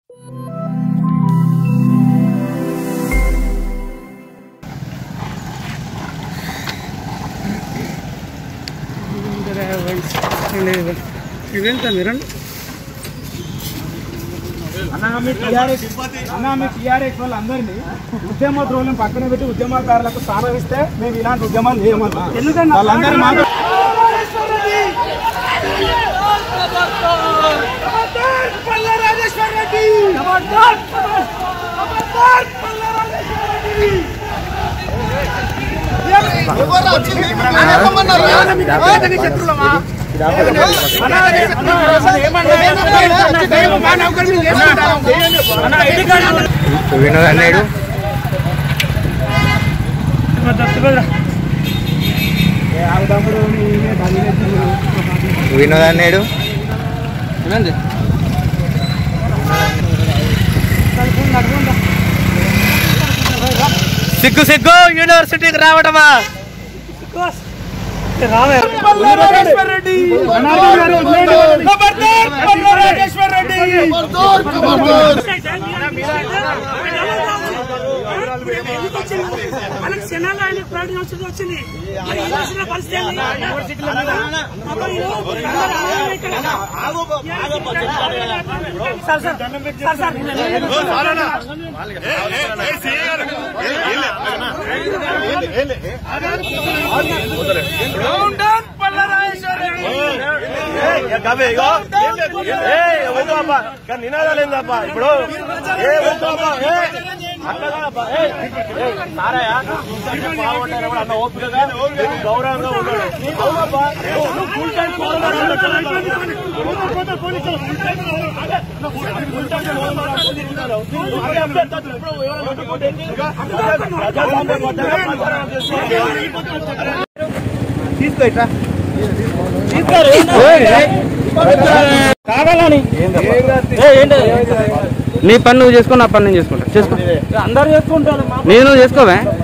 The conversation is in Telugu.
ఇదేంటా మీరు అన్నా మీ టీఆర్ఎస్ అన్నా మీ టీఆర్ఎస్ వాళ్ళందరినీ ఉద్యమ ద్రోహులను పక్కన పెట్టి ఉద్యమకారులకు స్థానం ఇస్తే మేము ఇలాంటి ఉద్యమాలు చేయమన్నా ఎందుకంటే వాళ్ళందరూ మాకు వినోద్ అన్నాడు వినోద్ అన్నాడు సిగ్గు సిగ్గు యూనివర్సిటీకి రావడమా మనకు క్షణాలు ఆయన ప్రకటన వచ్చింది వచ్చింది మరి ఈ రోజున పరిస్థితి ఏంది? అప్పుడు ఈ రోజు అందరూ ఆగమే ఇక్కడ. Sir, sir, sir, sir. నినాదాలు ఏందప్ప ఇప్పుడు ఏ వద్దప్పా, ఏ అట్లా కాదప్పా, ఏ, ఏ, సారయ్య, బాగుంటారా కూడా అన్న ఓపికగా నీకు గౌరవంగా ఉన్నాడు అవునప్పా, నువ్వు నువ్వు full time ఫాలోవర్ అన్నట్టు ఉన్నావు. Full time ఫాలోవర్ అన్నట్టు ఉన్నావు. నువ్వు అదే అభ్యర్థి ఇప్పుడు ఎవరైనా కొట్టుకుంటే ప్రజాస్వామ్యం వద్దనే ప్రచారం చేస్తున్నావు. నీ పని నువ్వు చేసుకో నా పని నేను చేసుకుంటా చేసుకో అందరు చేసుకుంటారు నేను నువ్వు చేసుకోవే